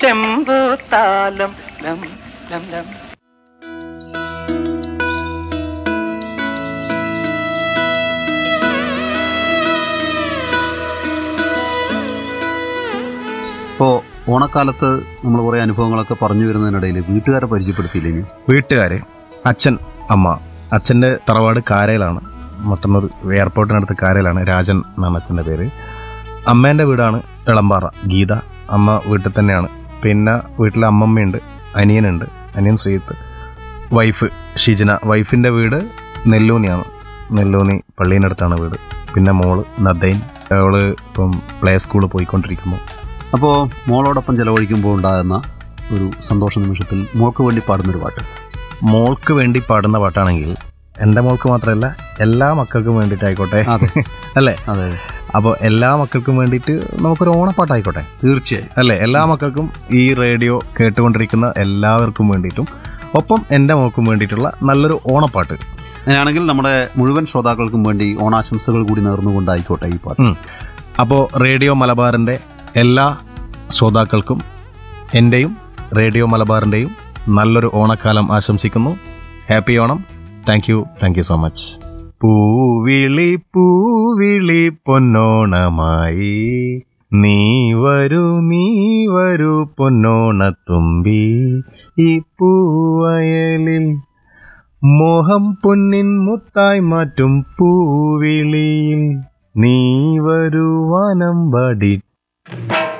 ചെമ്പൂത്താലം ലം ലം ലം ഇപ്പോൾ ഓണക്കാലത്ത് നമ്മൾ കുറേ അനുഭവങ്ങളൊക്കെ പറഞ്ഞു വരുന്നതിനിടയിൽ വീട്ടുകാരെ പരിചയപ്പെടുത്തിയില്ലേ ഇനി വീട്ടുകാർ അച്ഛൻ അമ്മ അച്ഛൻ്റെ തറവാട് കാരയിലാണ് മട്ടന്നൂർ എയർപോർട്ടിനടുത്ത് കാരയിലാണ് രാജൻ എന്നാണ് അച്ഛൻ്റെ പേര് അമ്മേൻ്റെ വീടാണ് എളമ്പാറ ഗീത അമ്മ വീട്ടിൽ തന്നെയാണ് പിന്നെ വീട്ടിൽ അമ്മമ്മയുണ്ട് അനിയനുണ്ട് അനിയൻ ശ്രീത്ത് വൈഫ് ഷിജന വൈഫിൻ്റെ വീട് നെല്ലൂനിയാണ് നെല്ലൂനി പള്ളീനടുത്താണ് വീട് പിന്നെ മോള് നദൈൻ അവള് ഇപ്പം പ്ലേ സ്കൂളിൽ പോയിക്കൊണ്ടിരിക്കുന്നു അപ്പോൾ മോളോടൊപ്പം ചെലവഴിക്കുമ്പോൾ ഉണ്ടാകുന്ന ഒരു സന്തോഷ നിമിഷത്തിൽ മോൾക്ക് വേണ്ടി പാടുന്നൊരു പാട്ട് മോൾക്ക് വേണ്ടി പാടുന്ന പാട്ടാണെങ്കിൽ എൻ്റെ മോൾക്ക് മാത്രമല്ല എല്ലാ മക്കൾക്കും വേണ്ടിയിട്ടായിക്കോട്ടെ അതെ അല്ലേ അതെ അപ്പോൾ എല്ലാ മക്കൾക്കും വേണ്ടിയിട്ട് നമുക്കൊരു ഓണപ്പാട്ടായിക്കോട്ടെ തീർച്ചയായും അല്ലേ എല്ലാ മക്കൾക്കും ഈ റേഡിയോ കേട്ടുകൊണ്ടിരിക്കുന്ന എല്ലാവർക്കും വേണ്ടിയിട്ടും ഒപ്പം എൻ്റെ മോൾക്കും വേണ്ടിയിട്ടുള്ള നല്ലൊരു ഓണപ്പാട്ട് അങ്ങനെയാണെങ്കിൽ നമ്മുടെ മുഴുവൻ ശ്രോതാക്കൾക്കും വേണ്ടി ഓണാശംസകൾ കൂടി നേർന്നുകൊണ്ടായിക്കോട്ടെ ഈ പാട്ട് അപ്പോൾ റേഡിയോ മലബാറിൻ്റെ എല്ലാ ശ്രോതാക്കൾക്കും എൻ്റെയും റേഡിയോ മലബാറിൻ്റെയും നല്ലൊരു ഓണക്കാലം ആശംസിക്കുന്നു happy Onam thank you thank you so much പൂവിളി പൂവിളി പൊന്നോണമായി നീ വരൂ നീ വരൂ പൊന്നോണത്തുമ്പി ഈ പൂവയലിൽ മോഹം പൊന്നിൻ മുത്തായി മാറ്റും പൂവിളിയിൽ നീ വരുവാനം വടി